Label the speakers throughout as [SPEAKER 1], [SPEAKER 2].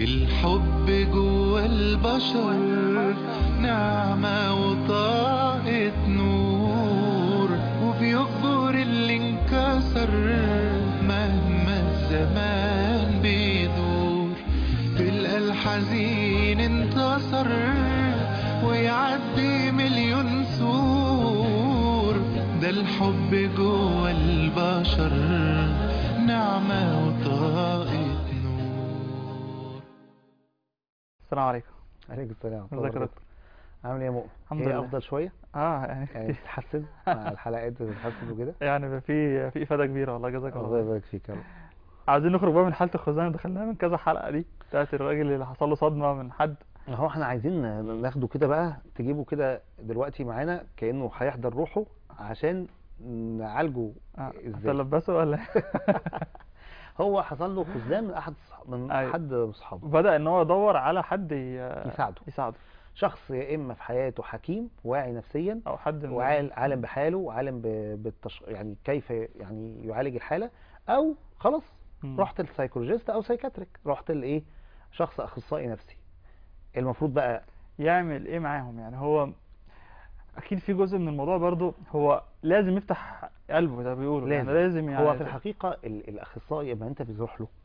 [SPEAKER 1] الحب جوا البشر نعمة وطاقة نور وبيكبر اللي انكسر مهما الزمان بيدور تلقى الحزين انتصر ويعدي مليون سور ده الحب جوا البشر نعمة وطاقة نور
[SPEAKER 2] السلام عليكم
[SPEAKER 3] عليك السلام ورحمة
[SPEAKER 2] ازيك يا
[SPEAKER 3] الله
[SPEAKER 2] دكتور
[SPEAKER 3] عامل ايه يا مؤمن؟
[SPEAKER 2] الحمد
[SPEAKER 3] هي
[SPEAKER 2] لله.
[SPEAKER 3] افضل شويه
[SPEAKER 2] اه يعني
[SPEAKER 3] يعني بتتحسن مع الحلقات بتتحسن وكده
[SPEAKER 2] يعني بقى في في افاده كبيره والله جزاك
[SPEAKER 3] الله
[SPEAKER 2] الله خير.
[SPEAKER 3] يبارك فيك يا رب
[SPEAKER 2] عايزين نخرج بقى من حاله الخزانه اللي دخلناها من كذا حلقه دي بتاعت الراجل اللي حصل له صدمه من حد
[SPEAKER 3] هو احنا عايزين ناخده كده بقى تجيبه كده دلوقتي معانا كانه هيحضر روحه عشان نعالجه
[SPEAKER 2] آه،
[SPEAKER 3] ازاي
[SPEAKER 2] هتلبسه ولا إيه؟
[SPEAKER 3] هو حصل له خذلان من احد صح- من
[SPEAKER 2] أيوة.
[SPEAKER 3] حد من اصحابه
[SPEAKER 2] بدأ ان هو يدور على حد ي-
[SPEAKER 3] يساعده
[SPEAKER 2] يساعده
[SPEAKER 3] شخص يا اما في حياته حكيم واعي نفسيا
[SPEAKER 2] او حد من
[SPEAKER 3] وعالم عالم بحاله وعالم ب- بالتش... يعني كيف يعني يعالج الحاله او خلاص
[SPEAKER 2] مم.
[SPEAKER 3] رحت للسايكولوجيست او سايكاتريك رحت لايه شخص اخصائي نفسي المفروض بقى
[SPEAKER 2] يعمل ايه معاهم يعني هو اكيد في جزء من الموضوع برضو هو لازم يفتح قلبه زي ما بيقولوا يعني
[SPEAKER 3] لازم.
[SPEAKER 2] لازم يعني
[SPEAKER 3] هو في الحقيقه ال- الاخصائي لما انت بتروح له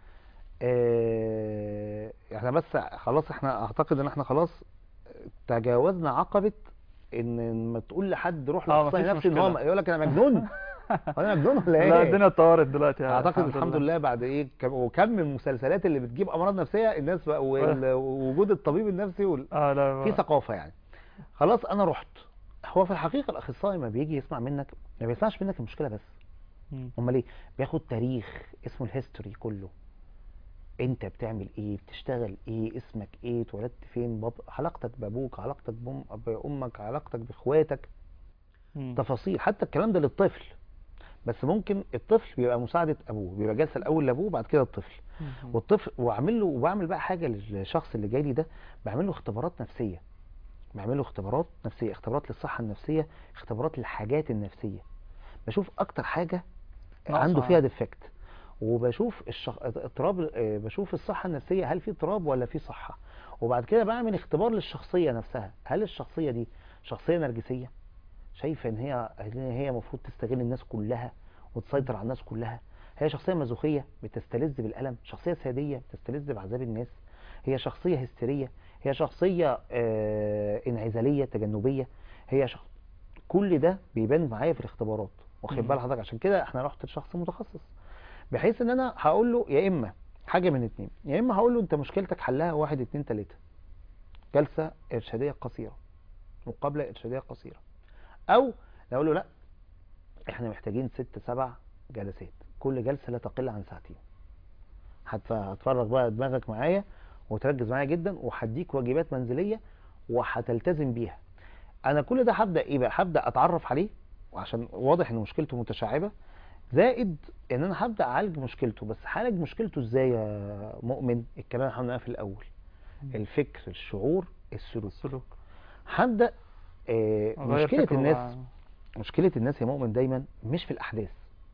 [SPEAKER 3] آه، احنا بس خلاص احنا اعتقد ان احنا خلاص تجاوزنا عقبه ان لما تقول لحد روح
[SPEAKER 2] اه،
[SPEAKER 3] لاخصائي
[SPEAKER 2] مفيش
[SPEAKER 3] نفسي ان هو
[SPEAKER 2] مشكلة.
[SPEAKER 3] يقول لك انا مجنون هو انا مجنون ولا ايه
[SPEAKER 2] لا الدنيا اتطورت دلوقتي يعني
[SPEAKER 3] اعتقد الحمد لله بعد ايه كم وكم من المسلسلات اللي بتجيب امراض نفسيه الناس بقى وال- ووجود الطبيب النفسي وال...
[SPEAKER 2] اه لا
[SPEAKER 3] في ثقافه يعني خلاص انا رحت هو في الحقيقه الاخصائي ما بيجي يسمع منك ما بيسمعش منك المشكله بس
[SPEAKER 2] مم.
[SPEAKER 3] امال ايه بياخد تاريخ اسمه الهيستوري كله انت بتعمل ايه بتشتغل ايه اسمك ايه اتولدت فين باب... علاقتك بابوك علاقتك بأم... بامك علاقتك باخواتك
[SPEAKER 2] مم.
[SPEAKER 3] تفاصيل حتى الكلام ده للطفل بس ممكن الطفل بيبقى مساعدة أبوه بيبقى جالس الأول لأبوه بعد كده الطفل
[SPEAKER 2] مم.
[SPEAKER 3] والطفل وأعمل له وبعمل بقى حاجة للشخص اللي جاي لي ده بعمل له اختبارات نفسية بعمل له اختبارات نفسية اختبارات للصحة النفسية اختبارات للحاجات النفسية بشوف أكتر حاجة
[SPEAKER 2] ناقصة.
[SPEAKER 3] عنده فيها ديفكت وبشوف الشخ... اضطراب آه، بشوف الصحة النفسية هل في اضطراب ولا في صحة وبعد كده بعمل اختبار للشخصية نفسها هل الشخصية دي شخصية نرجسية شايفة ان هي ان هي المفروض تستغل الناس كلها وتسيطر على الناس كلها هي شخصية مازوخية بتستلذ بالألم شخصية سادية بتستلذ بعذاب الناس هي شخصية هستيرية هي شخصية آه، انعزالية تجنبية هي شخص كل ده بيبان معايا في الاختبارات واخد
[SPEAKER 2] مم.
[SPEAKER 3] بال حضرتك عشان كده احنا رحت لشخص متخصص بحيث ان انا هقول له يا اما حاجه من اتنين يا اما هقول له انت مشكلتك حلها واحد اتنين تلاته جلسه ارشاديه قصيره مقابله ارشاديه قصيره او اقول له لا احنا محتاجين ست سبع جلسات كل جلسه لا تقل عن ساعتين هتف- هتفرغ بقى دماغك معايا وتركز معايا جدا وهديك واجبات منزليه وهتلتزم بيها انا كل ده هبدا ايه بقى هبدا اتعرف عليه وعشان واضح ان مشكلته متشعبه زائد ان انا هبدا اعالج مشكلته بس هعالج مشكلته ازاي يا مؤمن الكلام اللي احنا قلناه في الاول
[SPEAKER 2] مم.
[SPEAKER 3] الفكر الشعور السلوك
[SPEAKER 2] السلوك
[SPEAKER 3] هبدا آه،
[SPEAKER 2] غير
[SPEAKER 3] مشكله
[SPEAKER 2] فكره
[SPEAKER 3] الناس
[SPEAKER 2] بقى.
[SPEAKER 3] مشكله الناس يا مؤمن دايما مش في الاحداث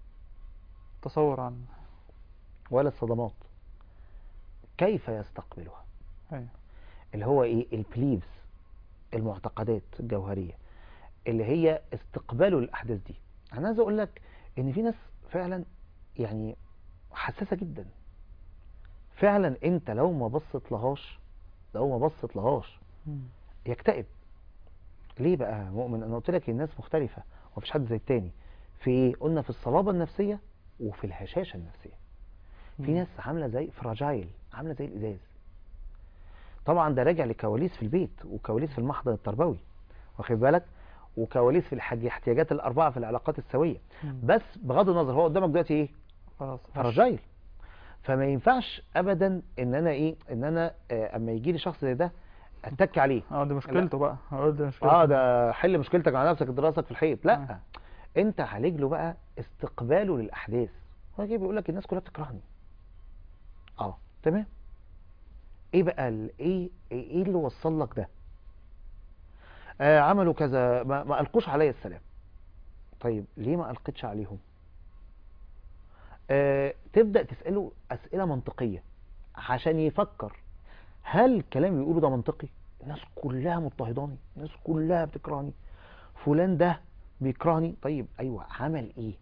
[SPEAKER 2] تصور عن
[SPEAKER 3] ولا الصدمات كيف يستقبلها
[SPEAKER 2] ايوه
[SPEAKER 3] اللي هو ايه البليفز المعتقدات الجوهريه اللي هي استقباله للاحداث دي انا عايز اقول لك ان في ناس فعلا يعني حساسه جدا فعلا انت لو ما بصت لهاش لو ما بصت لهاش
[SPEAKER 2] مم.
[SPEAKER 3] يكتئب ليه بقى يا مؤمن انا قلت لك الناس مختلفه ومفيش حد زي التاني في ايه قلنا في الصلابه النفسيه وفي الهشاشه النفسيه في
[SPEAKER 2] مم.
[SPEAKER 3] ناس عامله زي فراجايل عامله زي الازاز طبعا ده راجع لكواليس في البيت وكواليس في المحضن التربوي واخد بالك وكواليس في الحاج- الاحتياجات الاربعه في العلاقات السويه
[SPEAKER 2] مم.
[SPEAKER 3] بس بغض النظر هو قدامك دلوقتي ايه
[SPEAKER 2] خلاص
[SPEAKER 3] فراجايل فما ينفعش ابدا ان انا ايه ان انا آه، اما يجي لي شخص زي ده اتك عليه
[SPEAKER 2] اه دي مشكلته بقى اه دي مشكلته
[SPEAKER 3] اه ده حل مشكلتك مع نفسك دراسك في الحيط لا
[SPEAKER 2] آه.
[SPEAKER 3] انت عالج له بقى استقباله للاحداث هو جاي بيقول لك الناس كلها بتكرهني اه تمام ايه بقى ال- ايه ايه اللي وصل لك ده آه عملوا كذا ما, ما القوش عليا السلام طيب ليه ما القيتش عليهم آه تبدا تساله اسئله منطقيه عشان يفكر هل الكلام اللي بيقوله ده منطقي الناس كلها مضطهداني الناس كلها بتكرهني فلان ده بيكرهني طيب ايوه عمل ايه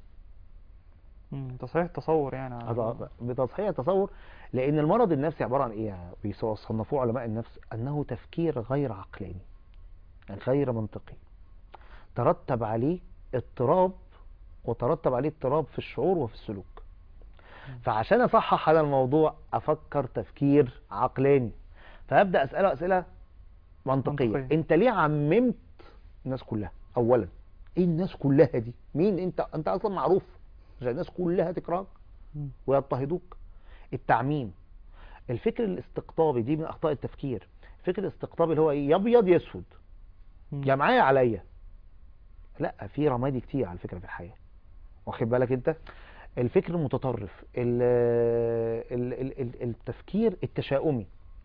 [SPEAKER 2] مم. تصحيح التصور يعني عن-
[SPEAKER 3] هذا بتصحيح التصور لان المرض النفسي عباره عن ايه بيصنفوه علماء النفس انه تفكير غير عقلاني غير منطقي ترتب عليه اضطراب وترتب عليه اضطراب في الشعور وفي السلوك فعشان اصحح هذا الموضوع افكر تفكير عقلاني فابدا اساله اسئله منطقيه
[SPEAKER 2] منطقية.
[SPEAKER 3] انت ليه عممت الناس كلها اولا ايه الناس كلها دي مين انت انت اصلا معروف عشان الناس كلها تكرهك
[SPEAKER 2] مم.
[SPEAKER 3] ويضطهدوك التعميم الفكر الاستقطابي دي من اخطاء التفكير الفكر الاستقطابي اللي هو ايه يا ابيض يا اسود
[SPEAKER 2] مم.
[SPEAKER 3] يا معايا عليا لا في رمادي كتير على فكره في الحياه واخد بالك انت الفكر المتطرف ال ال ال ال التفكير التشاؤمي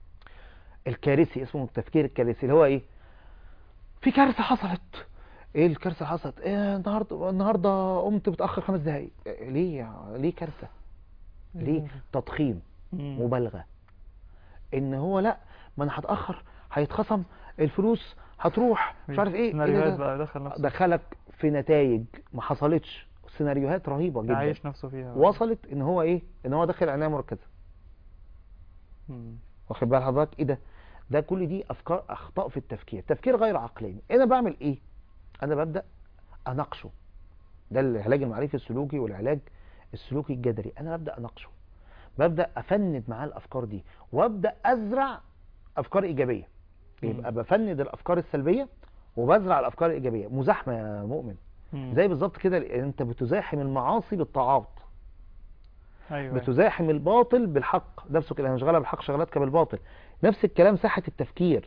[SPEAKER 3] الكارثي اسمه التفكير الكارثي اللي هو ايه في كارثه حصلت ايه الكارثه اللي حصلت ايه النهارده النهارده قمت متاخر خمس دقايق إيه ليه ليه كارثه ليه تضخيم
[SPEAKER 2] مم.
[SPEAKER 3] مبالغه ان هو لا ما انا هتاخر هيتخصم الفلوس هتروح مش عارف ايه إيه ده
[SPEAKER 2] سيناريوهات
[SPEAKER 3] ده؟
[SPEAKER 2] بقى دخل نفسه
[SPEAKER 3] دخلك في نتائج ما حصلتش سيناريوهات رهيبه جدا
[SPEAKER 2] عايش نفسه فيها
[SPEAKER 3] وصلت ان هو ايه ان هو داخل عنايه مركزه
[SPEAKER 2] مم.
[SPEAKER 3] واخد بال حضرتك ايه ده ده كل دي افكار اخطاء في التفكير تفكير غير عقلاني انا بعمل ايه انا ببدا اناقشه ده العلاج المعرفي السلوكي والعلاج السلوكي الجذري انا ببدا اناقشه ببدا افند معاه الافكار دي وابدا ازرع افكار ايجابيه يبقى بفند الافكار السلبيه وبزرع الافكار الايجابيه مزاحمه يا مؤمن
[SPEAKER 2] مم.
[SPEAKER 3] زي بالظبط كده انت بتزاحم المعاصي بالطاعات
[SPEAKER 2] ايوه
[SPEAKER 3] بتزاحم الباطل بالحق نفسك الى مشغله بالحق شغلتك بالباطل نفس الكلام ساحه التفكير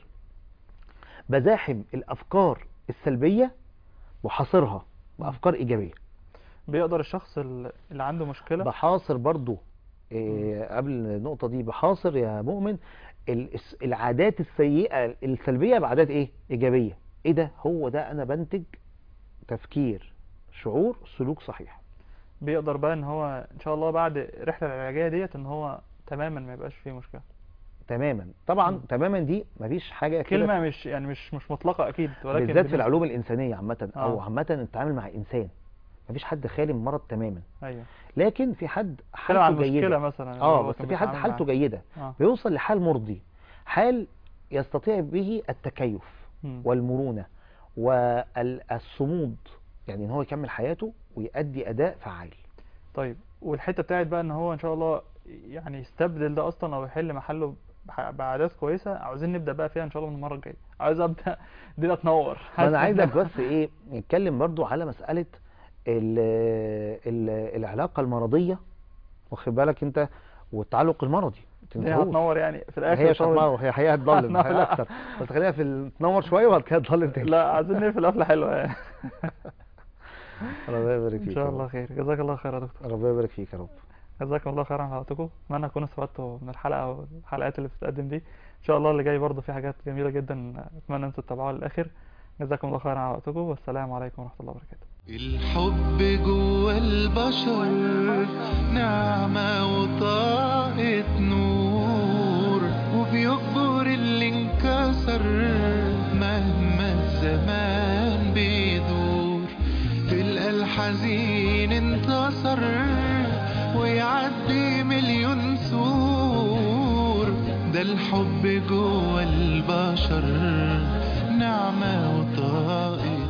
[SPEAKER 3] بزاحم الافكار السلبيه وحاصرها بافكار ايجابيه
[SPEAKER 2] بيقدر الشخص ال- اللي عنده مشكلة
[SPEAKER 3] بحاصر برضو إيه قبل النقطه دي بحاصر يا مؤمن ال- الس- العادات السيئه السلبيه بعادات ايه ايجابيه ايه ده هو ده انا بنتج تفكير شعور سلوك صحيح
[SPEAKER 2] بيقدر بقى ان هو ان شاء الله بعد الرحلة العلاجية ديت ان هو تماما ما يبقاش فيه مشكلة
[SPEAKER 3] تماما طبعا
[SPEAKER 2] مم.
[SPEAKER 3] تماما دي مفيش حاجه كده
[SPEAKER 2] كلمة مش يعني مش مش مطلقة اكيد ولكن
[SPEAKER 3] بالذات في
[SPEAKER 2] بنسبة-
[SPEAKER 3] العلوم الإنسانية عامة أو
[SPEAKER 2] آه.
[SPEAKER 3] عامة التعامل مع إنسان مفيش حد خالي من مرض تماما
[SPEAKER 2] ايوه
[SPEAKER 3] لكن في حد
[SPEAKER 2] كلام عن
[SPEAKER 3] حالته
[SPEAKER 2] مشكلة
[SPEAKER 3] جيدة
[SPEAKER 2] مثلا اللي
[SPEAKER 3] اه
[SPEAKER 2] هو
[SPEAKER 3] بس
[SPEAKER 2] كان
[SPEAKER 3] في حد
[SPEAKER 2] بيتعامل
[SPEAKER 3] حالته
[SPEAKER 2] معاها.
[SPEAKER 3] جيدة
[SPEAKER 2] اه
[SPEAKER 3] بيوصل لحال مرضي حال يستطيع به التكيف
[SPEAKER 2] مم.
[SPEAKER 3] والمرونة والصمود يعني ان هو يكمل حياته ويؤدي اداء فعال
[SPEAKER 2] طيب والحتة بتاعت بقى ان هو ان شاء الله يعني يستبدل ده اصلا او يحل محله بح- بعادات كويسة عاوزين نبدأ بقى فيها ان شاء الله من المرة الجاية عايز ابدأ دي تنور
[SPEAKER 3] ما انا عايزك بس ايه نتكلم برضو على مسألة ال ال العلاقة المرضية واخد بالك انت والتعلق المرضي
[SPEAKER 2] دي
[SPEAKER 3] تنساهوش.
[SPEAKER 2] هتنور يعني في الاخر
[SPEAKER 3] هي مش
[SPEAKER 2] طول-
[SPEAKER 3] هتنور هي هي هتضلم
[SPEAKER 2] هتنور.
[SPEAKER 3] هي اكتر بس خلينا في ال- تنور شويه وبعد كده تضلم تاني
[SPEAKER 2] لا عايزين نقفل قفلة حلوة يعني
[SPEAKER 3] ربنا يبارك فيك
[SPEAKER 2] ان
[SPEAKER 3] يا
[SPEAKER 2] شاء
[SPEAKER 3] رب.
[SPEAKER 2] الله خير جزاك الله خير يا دكتور
[SPEAKER 3] ربنا يبارك فيك يا رب
[SPEAKER 2] جزاكم الله خيرا على حلقتكم اتمنى تكونوا استفدتوا من الحلقه والحلقات اللي بتتقدم دي ان شاء الله اللي جاي برضه في حاجات جميله جدا اتمنى انتوا تتابعوها للاخر جزاكم الله خيرا على وقتكم والسلام عليكم ورحمه الله وبركاته
[SPEAKER 1] الحب جوا البشر نعمة وطاقة نور وبيكبر اللي انكسر مهما الزمان بيدور تلقى الحزين انتصر ويعدي مليون سور ده الحب جوا البشر نعمة وطاقة